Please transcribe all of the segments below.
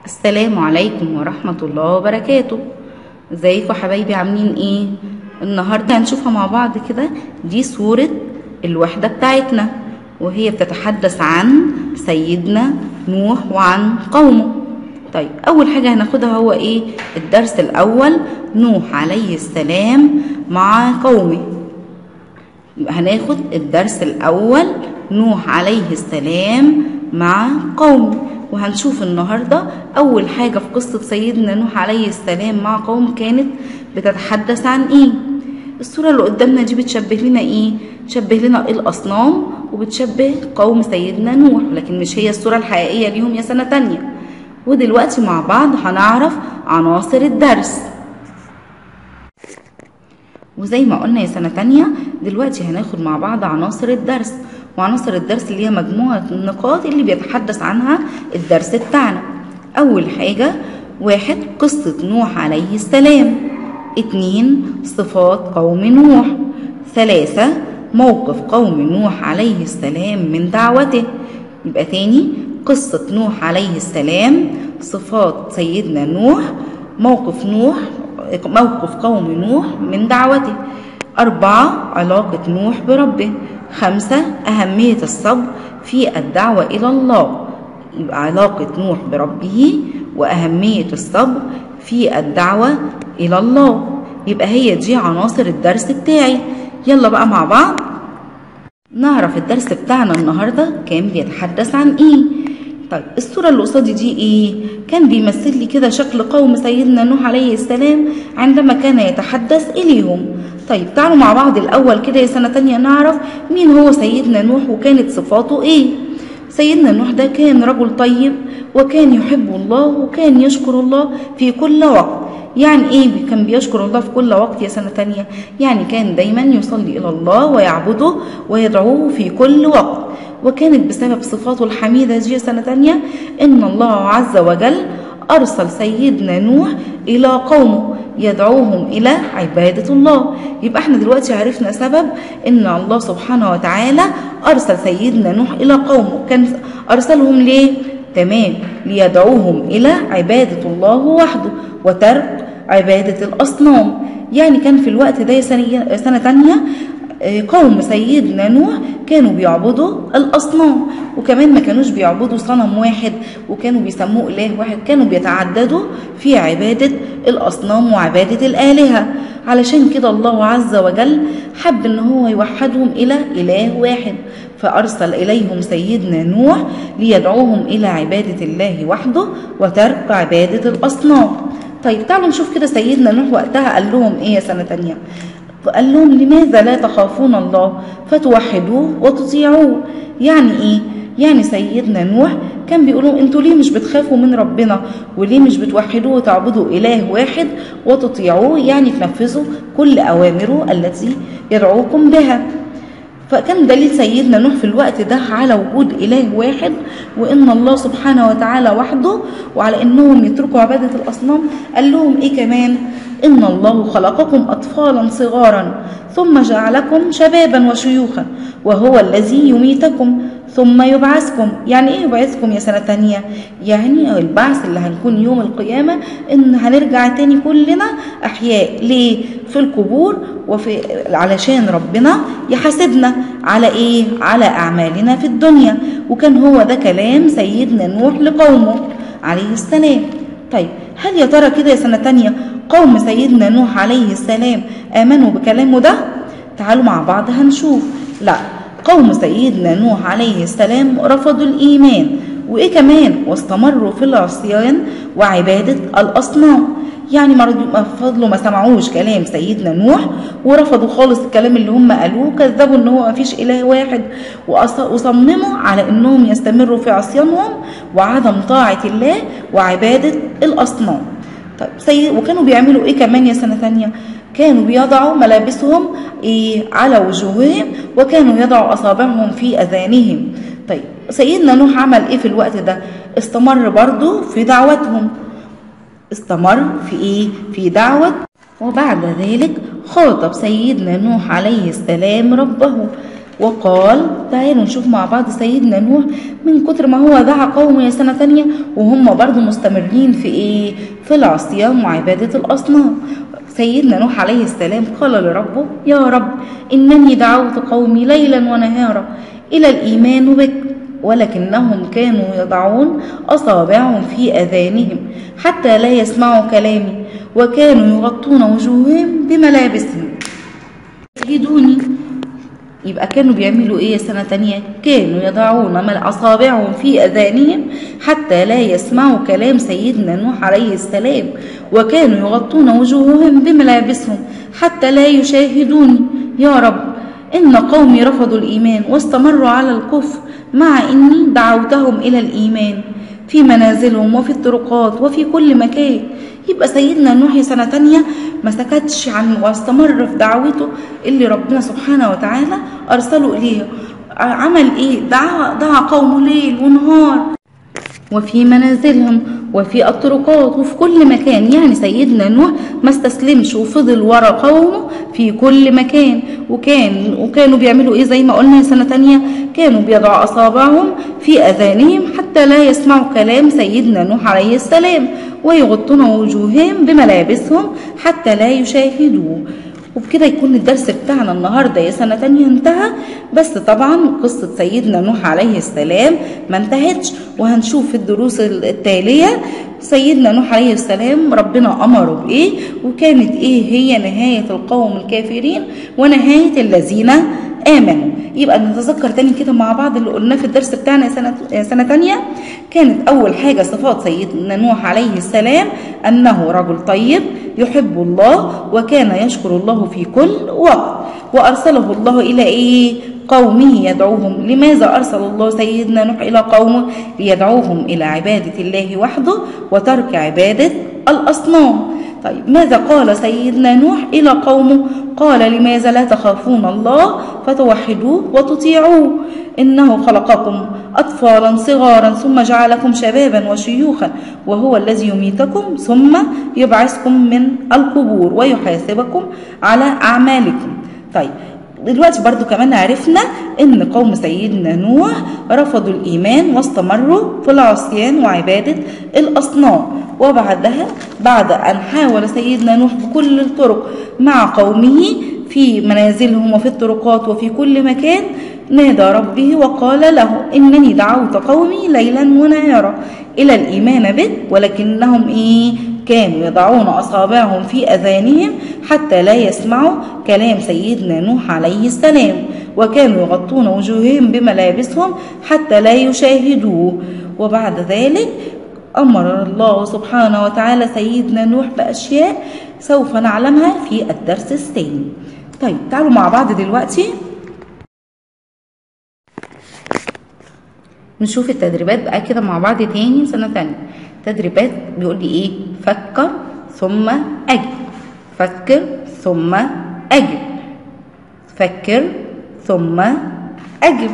السلام عليكم ورحمة الله وبركاته ازيكم حبايبي عاملين ايه النهاردة هنشوفها مع بعض كده دي صورة الوحدة بتاعتنا وهي بتتحدث عن سيدنا نوح وعن قومه طيب اول حاجة هناخدها هو ايه الدرس الاول نوح عليه السلام مع قومه يبقى هناخد الدرس الأول نوح عليه السلام مع قومه وهنشوف النهاردة أول حاجة في قصة سيدنا نوح عليه السلام مع قوم كانت بتتحدث عن إيه الصورة اللي قدامنا دي بتشبه لنا إيه تشبه لنا الأصنام وبتشبه قوم سيدنا نوح لكن مش هي الصورة الحقيقية ليهم يا سنة تانية ودلوقتي مع بعض هنعرف عناصر الدرس وزي ما قلنا يا سنة تانية دلوقتي هناخد مع بعض عناصر الدرس وعناصر الدرس اللي هي مجموعة النقاط اللي بيتحدث عنها الدرس بتاعنا أول حاجة واحد قصة نوح عليه السلام اتنين صفات قوم نوح ثلاثة موقف قوم نوح عليه السلام من دعوته يبقى تاني قصة نوح عليه السلام صفات سيدنا نوح موقف نوح موقف قوم نوح من دعوته أربعة علاقة نوح بربه خمسة أهمية الصبر في الدعوة إلى الله يبقى علاقة نوح بربه وأهمية الصبر في الدعوة إلى الله يبقى هي دي عناصر الدرس بتاعي يلا بقى مع بعض نعرف الدرس بتاعنا النهاردة كان بيتحدث عن إيه طيب الصورة اللي قصادي دي ايه؟ كان بيمثل لي كده شكل قوم سيدنا نوح عليه السلام عندما كان يتحدث إليهم طيب تعالوا مع بعض الأول كده يا سنة تانية نعرف مين هو سيدنا نوح وكانت صفاته ايه؟ سيدنا نوح ده كان رجل طيب وكان يحب الله وكان يشكر الله في كل وقت يعني ايه كان بيشكر الله في كل وقت يا سنة تانية يعني كان دايما يصلي إلى الله ويعبده ويدعوه في كل وقت وكانت بسبب صفاته الحميدة دي سنة تانية إن الله عز وجل أرسل سيدنا نوح إلى قومه يدعوهم إلى عبادة الله يبقى احنا دلوقتي عرفنا سبب إن الله سبحانه وتعالى أرسل سيدنا نوح إلى قومه كان أرسلهم ليه؟ تمام ليدعوهم إلى عبادة الله وحده وترك عبادة الأصنام يعني كان في الوقت ده سنة, سنة تانية قوم سيدنا نوح كانوا بيعبدوا الأصنام وكمان ما كانوش بيعبدوا صنم واحد وكانوا بيسموه إله واحد كانوا بيتعددوا في عبادة الأصنام وعبادة الآلهة علشان كده الله عز وجل حب إن هو يوحدهم إلى إله واحد فأرسل إليهم سيدنا نوح ليدعوهم إلى عبادة الله وحده وترك عبادة الأصنام طيب تعالوا نشوف كده سيدنا نوح وقتها قال لهم إيه يا سنة تانية فقال لهم لماذا لا تخافون الله فتوحدوه وتطيعوه يعني ايه يعني سيدنا نوح كان بيقولوا انتوا ليه مش بتخافوا من ربنا وليه مش بتوحدوه وتعبدوا اله واحد وتطيعوه يعني تنفذوا كل اوامره التي يدعوكم بها فكان دليل سيدنا نوح في الوقت ده على وجود إله واحد وإن الله سبحانه وتعالى وحده وعلى إنهم يتركوا عبادة الأصنام قال لهم إيه كمان إن الله خلقكم أطفالا صغارا ثم جعلكم شبابا وشيوخا وهو الذي يميتكم ثم يبعثكم يعني ايه يبعثكم يا سنة تانية يعني البعث اللي هنكون يوم القيامة ان هنرجع تاني كلنا احياء ليه في القبور وفي علشان ربنا يحاسبنا على ايه على اعمالنا في الدنيا وكان هو ده كلام سيدنا نوح لقومه عليه السلام طيب هل يا ترى كده يا سنة تانية قوم سيدنا نوح عليه السلام آمنوا بكلامه ده تعالوا مع بعض هنشوف لا قوم سيدنا نوح عليه السلام رفضوا الإيمان وإيه كمان واستمروا في العصيان وعبادة الأصنام يعني ما فضلوا ما سمعوش كلام سيدنا نوح ورفضوا خالص الكلام اللي هم قالوه كذبوا ان هو ما فيش اله واحد وصمموا على انهم يستمروا في عصيانهم وعدم طاعة الله وعبادة الأصنام طيب سيد وكانوا بيعملوا ايه كمان يا سنة ثانية كانوا بيضعوا ملابسهم إيه على وجوههم وكانوا يضعوا أصابعهم في أذانهم طيب سيدنا نوح عمل إيه في الوقت ده استمر برضو في دعوتهم استمر في إيه في دعوة وبعد ذلك خاطب سيدنا نوح عليه السلام ربه وقال تعالوا نشوف مع بعض سيدنا نوح من كتر ما هو دعا قومه سنة تانية وهم برضو مستمرين في ايه في العصيان وعبادة الأصنام سيدنا نوح عليه السلام قال لربه يا رب إنني دعوت قومي ليلا ونهارا إلى الإيمان بك ولكنهم كانوا يضعون أصابعهم في أذانهم حتى لا يسمعوا كلامي وكانوا يغطون وجوههم بملابسهم يجدوني يبقى كانوا بيعملوا ايه سنة تانية كانوا يضعون من أصابعهم في أذانهم حتى لا يسمعوا كلام سيدنا نوح عليه السلام وكانوا يغطون وجوههم بملابسهم حتى لا يشاهدوني يا رب إن قومي رفضوا الإيمان واستمروا على الكفر مع إني دعوتهم إلى الإيمان في منازلهم وفي الطرقات وفي كل مكان يبقى سيدنا نوح سنة تانية ما سكتش عن واستمر في دعوته اللي ربنا سبحانه وتعالى أرسله إليها عمل إيه؟ دعا, دعا قومه ليل ونهار وفي منازلهم وفي الطرقات وفي كل مكان يعني سيدنا نوح ما استسلمش وفضل ورا قومه في كل مكان وكان وكانوا بيعملوا ايه زي ما قلنا سنة تانية كانوا بيضعوا أصابعهم في أذانهم حتى لا يسمعوا كلام سيدنا نوح عليه السلام ويغطون وجوههم بملابسهم حتى لا يشاهدوه وبكده يكون الدرس بتاعنا النهاردة يا سنة تانية انتهى بس طبعا قصة سيدنا نوح عليه السلام ما انتهتش وهنشوف في الدروس التالية سيدنا نوح عليه السلام ربنا أمره بإيه وكانت إيه هي نهاية القوم الكافرين ونهاية الذين آمنوا يبقى نتذكر تاني كده مع بعض اللي قلناه في الدرس بتاعنا سنة, سنة تانية كانت أول حاجة صفات سيدنا نوح عليه السلام أنه رجل طيب يحب الله وكان يشكر الله في كل وقت وأرسله الله إلى إيه؟ قومه يدعوهم لماذا أرسل الله سيدنا نوح إلى قومه ليدعوهم إلى عبادة الله وحده وترك عبادة الأصنام طيب ماذا قال سيدنا نوح إلى قومه قال لماذا لا تخافون الله فتوحدوه وتطيعوه إنه خلقكم أطفالا صغارا ثم جعلكم شبابا وشيوخا وهو الذي يميتكم ثم يبعثكم من القبور ويحاسبكم على أعمالكم طيب دلوقتي برضو كمان عرفنا ان قوم سيدنا نوح رفضوا الايمان واستمروا في العصيان وعبادة الاصنام وبعدها بعد ان حاول سيدنا نوح بكل الطرق مع قومه في منازلهم وفي الطرقات وفي كل مكان نادى ربه وقال له إنني دعوت قومي ليلا ونهارا إلى الإيمان بك ولكنهم إيه كانوا يضعون أصابعهم في أذانهم حتى لا يسمعوا كلام سيدنا نوح عليه السلام وكانوا يغطون وجوههم بملابسهم حتى لا يشاهدوه وبعد ذلك أمر الله سبحانه وتعالى سيدنا نوح بأشياء سوف نعلمها في الدرس الثاني طيب تعالوا مع بعض دلوقتي نشوف التدريبات بقى كده مع بعض تاني سنة تانية تدريبات بيقول لي ايه فكر ثم اجب فكر ثم اجب فكر ثم اجب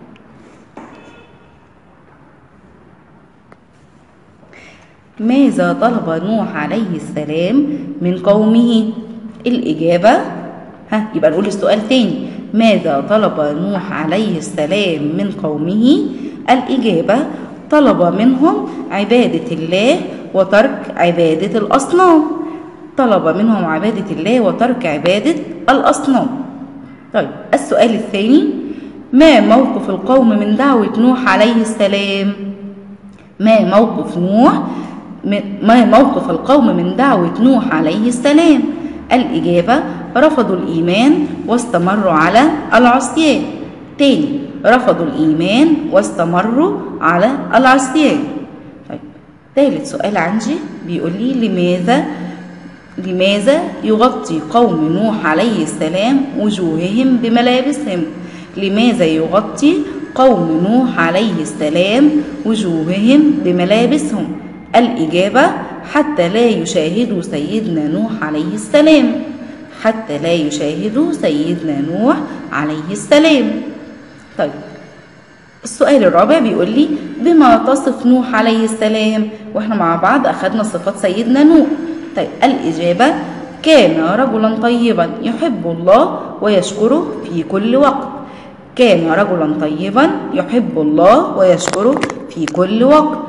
ماذا طلب نوح عليه السلام من قومه الإجابة ها يبقى نقول السؤال تاني ماذا طلب نوح عليه السلام من قومه الإجابة طلب منهم عبادة الله وترك عبادة الأصنام طلب منهم عبادة الله وترك عبادة الأصنام طيب السؤال الثاني ما موقف القوم من دعوة نوح عليه السلام ما موقف نوح ما موقف القوم من دعوة نوح عليه السلام الإجابة رفضوا الإيمان واستمروا على العصيان تاني رفضوا الإيمان واستمروا على العصيان طيب ثالث سؤال عندي بيقول لي لماذا لماذا يغطي قوم نوح عليه السلام وجوههم بملابسهم لماذا يغطي قوم نوح عليه السلام وجوههم بملابسهم الإجابة حتى لا يشاهدوا سيدنا نوح عليه السلام حتى لا يشاهدوا سيدنا نوح عليه السلام طيب السؤال الرابع بيقول لي بما تصف نوح عليه السلام واحنا مع بعض اخذنا صفات سيدنا نوح طيب الإجابة كان رجلا طيبا يحب الله ويشكره في كل وقت كان رجلا طيبا يحب الله ويشكره في كل وقت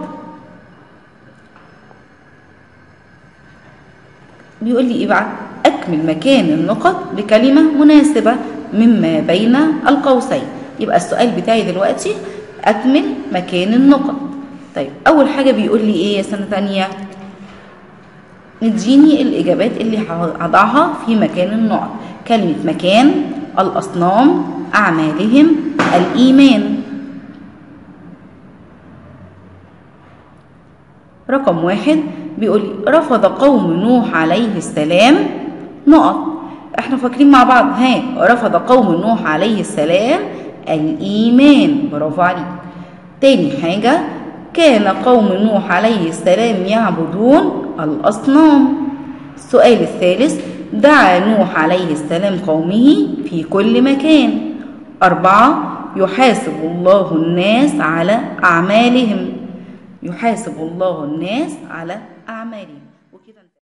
بيقول لي ايه بقى اكمل مكان النقط بكلمه مناسبه مما بين القوسين يبقى السؤال بتاعي دلوقتي اكمل مكان النقط طيب اول حاجه بيقول لي ايه يا سنه تانية نديني الاجابات اللي هضعها في مكان النقط كلمه مكان الاصنام اعمالهم الايمان رقم واحد بيقول رفض قوم نوح عليه السلام نقط احنا فاكرين مع بعض ها رفض قوم نوح عليه السلام الايمان برافو عليك تاني حاجة كان قوم نوح عليه السلام يعبدون الاصنام السؤال الثالث دعا نوح عليه السلام قومه في كل مكان أربعة يحاسب الله الناس على أعمالهم يحاسب الله الناس على أعمالهم وكده